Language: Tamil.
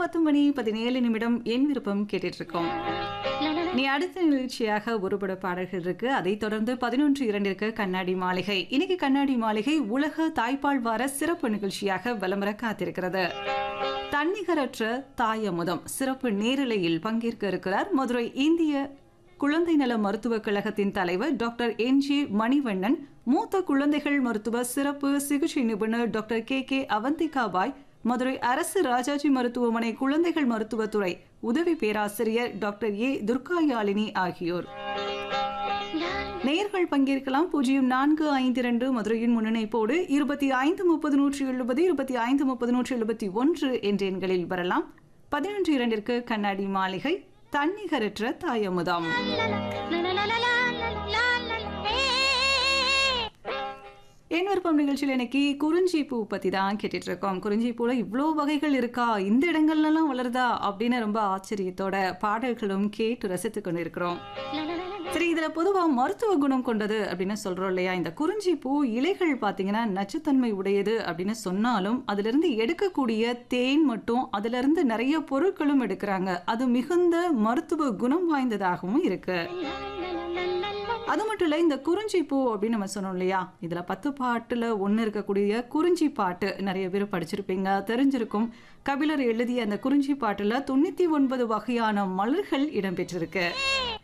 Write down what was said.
பத்து மணி பதினேழு நிமிடம் என் விருப்பம் கேட்டுட்டு இருக்கோம் நீ அடுத்த நிகழ்ச்சியாக ஒருபட பாடல்கள் இருக்கு அதைத் தொடர்ந்து பதினொன்று இரண்டிற்கு கண்ணாடி மாளிகை இன்னைக்கு கண்ணாடி மாளிகை உலக தாய்ப்பால் வார சிறப்பு நிகழ்ச்சியாக விளம்பர காத்திருக்கிறது தன்னிகரற்ற தாயமுதம் சிறப்பு நேரலையில் பங்கேற்க இருக்கிறார் மதுரை இந்திய குழந்தை நல மருத்துவக் கழகத்தின் தலைவர் டாக்டர் என் ஜி மணிவண்ணன் மூத்த குழந்தைகள் மருத்துவ சிறப்பு சிகிச்சை நிபுணர் doctor K K Avanthikabai Madurai அரசு ராஜாஜி மருத்துவமனை குழந்தைகள் மருத்துவத்துறை உதவி பேராசிரியர் டாக்டர் ஏ துர்காயாலினி ஆகியோர் நேயர்கள் பங்கேற்கலாம் பூஜ்ஜியம் நான்கு ஐந்து இரண்டு மதுரையின் முன்னிணைப்போடு இருபத்தி ஐந்து முப்பது நூற்றி எழுபது இருபத்தி ஐந்து முப்பது நூற்றி எழுபத்தி ஒன்று என்ற எண்களில் வரலாம் பதினொன்று இரண்டிற்கு கண்ணாடி மாளிகை தன்னிகரற்ற தாயமுதாம் என் விருப்பம் நிகழ்ச்சியில் இன்னைக்கு குறிஞ்சி பூ பற்றி தான் கேட்டுட்டு இருக்கோம் குறிஞ்சி பூவில் இவ்வளோ வகைகள் இருக்கா இந்த இடங்கள்லாம் வளருதா அப்படின்னு ரொம்ப ஆச்சரியத்தோட பாடல்களும் கேட்டு ரசித்து கொண்டு இருக்கிறோம் சரி இதில் பொதுவாக மருத்துவ குணம் கொண்டது அப்படின்னு சொல்கிறோம் இல்லையா இந்த குறிஞ்சி பூ இலைகள் பார்த்தீங்கன்னா நச்சுத்தன்மை உடையது அப்படின்னு சொன்னாலும் அதிலிருந்து எடுக்கக்கூடிய தேன் மட்டும் அதிலிருந்து நிறைய பொருட்களும் எடுக்கிறாங்க அது மிகுந்த மருத்துவ குணம் வாய்ந்ததாகவும் இருக்கு அது மட்டும் இல்லை இந்த குறிஞ்சி பூ அப்படின்னு நம்ம சொன்னோம் இல்லையா இதில் பத்து பாட்டில் ஒன்று இருக்கக்கூடிய குறிஞ்சி பாட்டு நிறைய பேர் படிச்சிருப்பீங்க தெரிஞ்சிருக்கும் கபிலர் எழுதிய அந்த குறிஞ்சி பாட்டில் தொண்ணூற்றி ஒன்பது வகையான மலர்கள் இடம்பெற்றிருக்கு